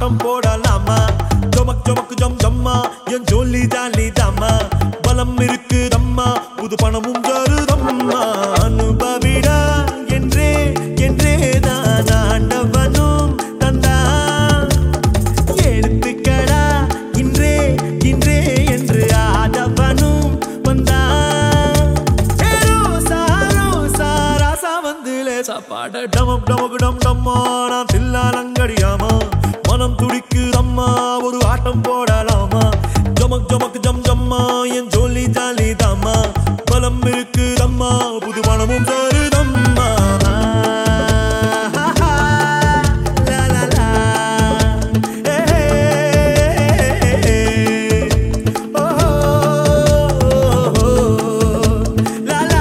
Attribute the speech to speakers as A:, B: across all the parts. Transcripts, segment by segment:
A: ஆட்டம் போடலாமா ஜொமக் ஜொமக்கு ஜம் ஜம்மா என் ஜோலி ஜாலி தாமா பலம் இருக்குதம்மா புது பணமும் தருதம்மா அனுபவிடா என்றே என்றே தான் ஆண்டவனும் தந்தான் எடுத்துக்கடா இன்றே இன்றே என்று ஆதவனும் வந்தான் ஏ ரோசா, ரோசா, ராசா வந்து லேசா பாட டமம் டமக்கு டம் டம்மா நான் தில்லாலங்கடியாமா மனம் துடிக்குதம்மா ஒரு ஆட்டம் போடலாமா ஜமக் ஜமக்கு ஜம் ஜம்மா என் ஜோலி ஜாலி தாமா பலம் இருக்குதம்மா புது மனமும் தருதம்மா லா, லா, லா. ஏ, ஏ, ஏ, ஏ. ஓ, ஓ, ஓ, லா, லா.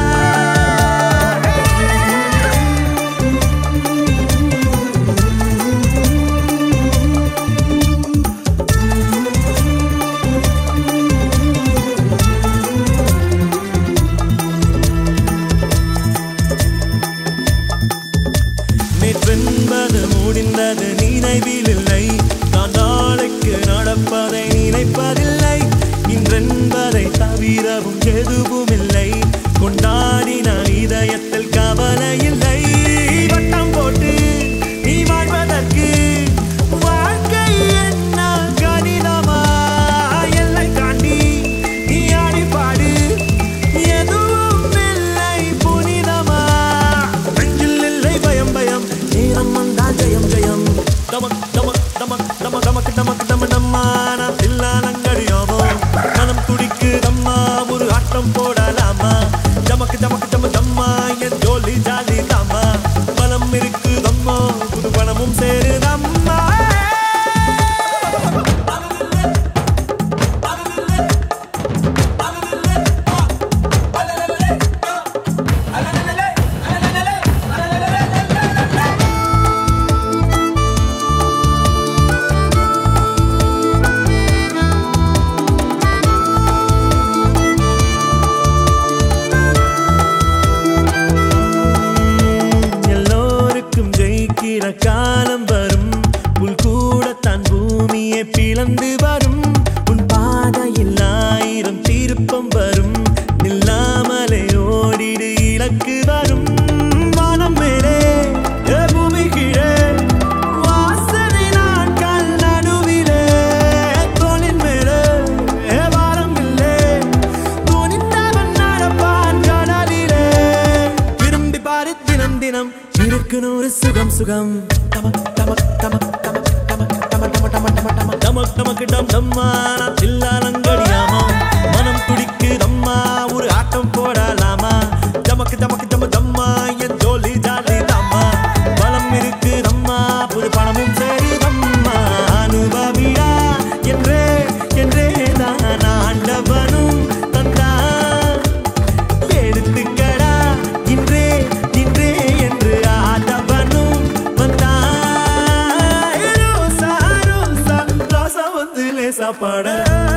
A: நேற்றென்பது முடிந்தது நினைவில் இல்லை நான் நாளைக்கு நடப்பதை நினைப்பதில்லை இன்றென்பதை தவிரவும் எதுவும் இல்லை கொண்டாடின இதயத்தில் கவலை இல்லை வட்டம் போட்டு நீ வாழ்வதற்கு வாழ்க்கை என்ன கணிதமா எல்லை தாண்டி நீ ஆடி பாடு எதுவும் இல்லை புனிதமா நெஞ்சில் இல்லை பயம் பயம் நேரம் வந்தால் ஜெயம் ஜெயம் டமக் டமக் டமக் டம டமக் டமக் டம டம்மா நான் தில்லாலங்கடியாமோ மனம் துடிக்கு தம்மா ஒரு ஆட்டம் போடலாமா ஜமக்கு ஜமக்கு ஜம ஜம்மா என் ஜோலி ஜாலி தாமா பலம் இருக்கு தம்மா புது பணமும் சேருதம்மா எல்லோருக்கும் ஜெயிக்கிற காலம் வரும் புல் கூட தன் பூமியை பிளந்து வரும் உன் பாதையில் ஆயிரம் திருப்பம் வரும் நில்லாமலே ஓடிடு இலக்கு வரும் வானம் மேலே ஏ பூமி கீழே வாசனை நாட்கள் நடுவிலே தோளின் மேலே ஏ வாரம் இல்லை துணிந்தவன் நடப்பான் கடலிலே விரும்பி பாரு தினம் தினம் இருக்கு நூறு சுகம் சுகம் டமக் டமக் டமக் டமக் டமக் டம டம டம டம டம டமக் டமக்கு டம் டம்மா நான் தில்லாலங்கடியாமா மனம் துடிக்குதம்மா ஒரு ஆட்டம் போடலாமா ஜமக்கு ஜமக்கு ஜம ஜம்மா என் ஜோலி ஜாலி தாம்மா பலம் இருக்குதம்மா புது பணமும் சேருதம்மா அனுபவியா என்றே என்றே தான் ஆண்டவனும் தந்தான் எடுத்துக்கடா இன்றே இன்றே என்று ஆதவனும் வந்தான் ரோசா ரோசா ரோசா வந்து லேசா பாட